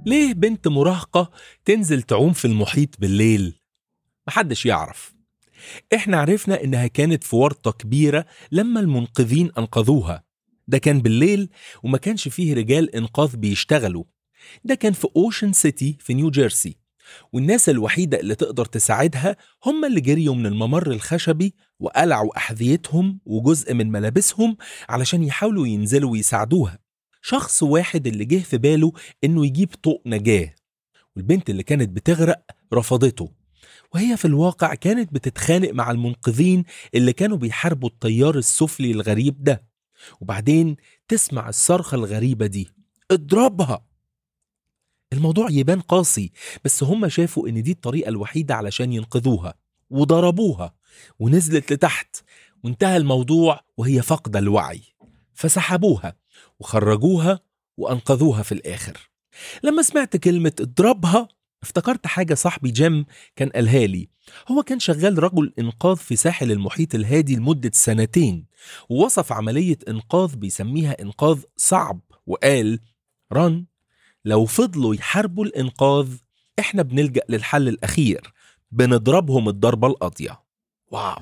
ليه بنت مراهقة تنزل تعوم في المحيط بالليل؟ محدش يعرف احنا عرفنا انها كانت في ورطة كبيرة لما المنقذين انقذوها ده كان بالليل وما كانش فيه رجال انقاذ بيشتغلوا ده كان في اوشن سيتي في نيو جيرسي والناس الوحيدة اللي تقدر تساعدها هم اللي جريوا من الممر الخشبي وقلعوا أحذيتهم وجزء من ملابسهم علشان يحاولوا ينزلوا ويساعدوها شخص واحد اللي جه في باله إنه يجيب طوق نجاة والبنت اللي كانت بتغرق رفضته وهي في الواقع كانت بتتخانق مع المنقذين اللي كانوا بيحاربوا التيار السفلي الغريب ده وبعدين تسمع الصرخة الغريبة دي اضربها الموضوع يبان قاسي بس هم شافوا ان دي الطريقة الوحيدة علشان ينقذوها وضربوها ونزلت لتحت وانتهى الموضوع وهي فاقدة الوعي فسحبوها وخرجوها وأنقذوها في الآخر لما سمعت كلمة اضربها افتكرت حاجة صاحبي جيم كان قالها لي هو كان شغال رجل إنقاذ في ساحل المحيط الهادي لمدة سنتين ووصف عملية إنقاذ بيسميها إنقاذ صعب وقال ران لو فضلوا يحاربوا الإنقاذ إحنا بنلجأ للحل الأخير بنضربهم الضربة القاضية واو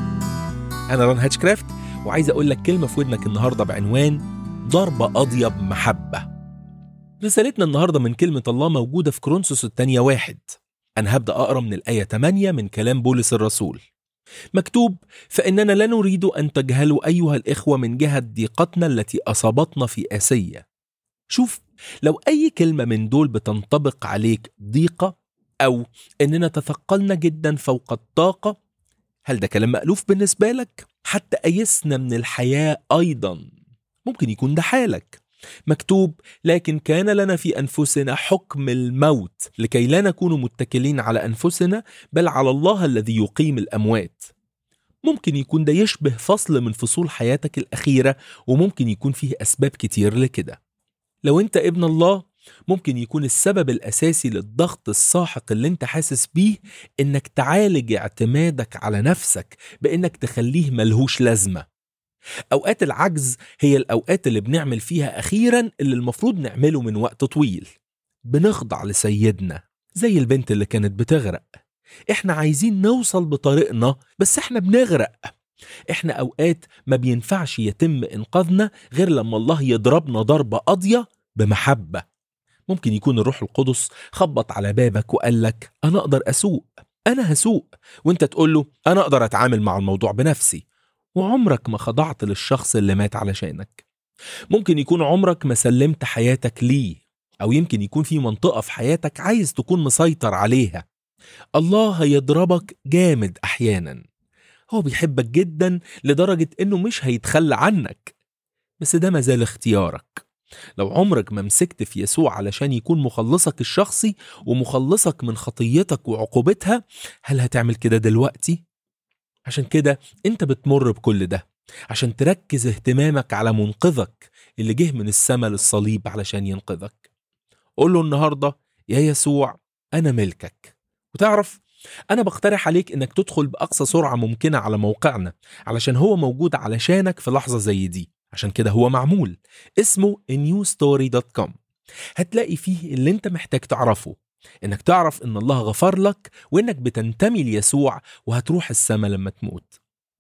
أنا ران هاتشكرافت وعايز أقول لك كلمة في ودنك النهاردة بعنوان ضربة قاضية بمحبة رسالتنا النهاردة من كلمة الله موجودة في كرونسوس الثانية واحد أنا هبدأ أقرأ من الآية 8 من كلام بولس الرسول مكتوب فإننا لا نريد أن تجهلوا أيها الإخوة من جهة ضيقتنا التي أصابتنا في آسيا شوف لو أي كلمة من دول بتنطبق عليك ضيقة أو إننا تثقلنا جدا فوق الطاقة هل ده كلام مألوف بالنسبة لك؟ حتى أيسنا من الحياة أيضا ممكن يكون ده حالك مكتوب لكن كان لنا في أنفسنا حكم الموت لكي لا نكون متكلين على أنفسنا بل على الله الذي يقيم الأموات ممكن يكون ده يشبه فصل من فصول حياتك الأخيرة وممكن يكون فيه أسباب كتير لكده لو أنت ابن الله ممكن يكون السبب الأساسي للضغط الساحق اللي أنت حاسس بيه إنك تعالج اعتمادك على نفسك بإنك تخليه ملهوش لازمة أوقات العجز هي الأوقات اللي بنعمل فيها أخيرا اللي المفروض نعمله من وقت طويل بنخضع لسيدنا زي البنت اللي كانت بتغرق احنا عايزين نوصل بطريقنا بس احنا بنغرق احنا اوقات ما بينفعش يتم انقاذنا غير لما الله يضربنا ضربة قاضية بمحبة ممكن يكون الروح القدس خبط على بابك وقال لك انا اقدر اسوق انا هسوق وانت تقول له انا اقدر اتعامل مع الموضوع بنفسي وعمرك ما خضعت للشخص اللي مات علشانك ممكن يكون عمرك ما سلمت حياتك ليه أو يمكن يكون في منطقة في حياتك عايز تكون مسيطر عليها الله هيضربك جامد أحيانا هو بيحبك جدا لدرجة إنه مش هيتخلى عنك بس ده مازال اختيارك لو عمرك ما مسكت في يسوع علشان يكون مخلصك الشخصي ومخلصك من خطيتك وعقوبتها هل هتعمل كده دلوقتي؟ عشان كده انت بتمر بكل ده عشان تركز اهتمامك على منقذك اللي جه من السماء للصليب علشان ينقذك قول له النهارده يا يسوع انا ملكك وتعرف انا بقترح عليك انك تدخل باقصى سرعه ممكنه على موقعنا علشان هو موجود علشانك في لحظه زي دي عشان كده هو معمول اسمه newstory.com هتلاقي فيه اللي انت محتاج تعرفه انك تعرف ان الله غفر لك وانك بتنتمي ليسوع وهتروح السماء لما تموت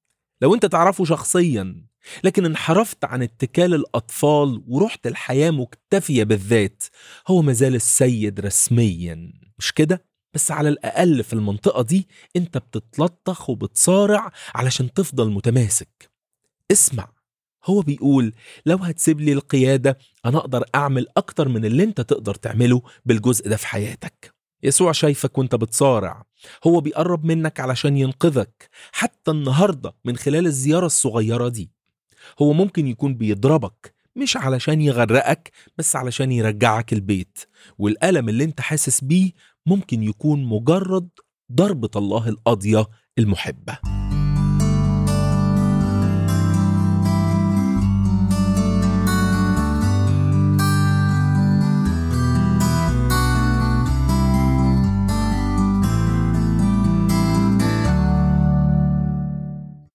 لو انت تعرفه شخصيا لكن انحرفت عن اتكال الاطفال ورحت الحياه مكتفيه بالذات هو مازال السيد رسميا مش كده بس على الاقل في المنطقه دي انت بتتلطخ وبتصارع علشان تفضل متماسك اسمع هو بيقول لو هتسيب لي القيادة أنا أقدر أعمل أكتر من اللي أنت تقدر تعمله بالجزء ده في حياتك يسوع شايفك وانت بتصارع هو بيقرب منك علشان ينقذك حتى النهاردة من خلال الزيارة الصغيرة دي هو ممكن يكون بيضربك مش علشان يغرقك بس علشان يرجعك البيت والألم اللي انت حاسس بيه ممكن يكون مجرد ضربة الله القاضية المحبة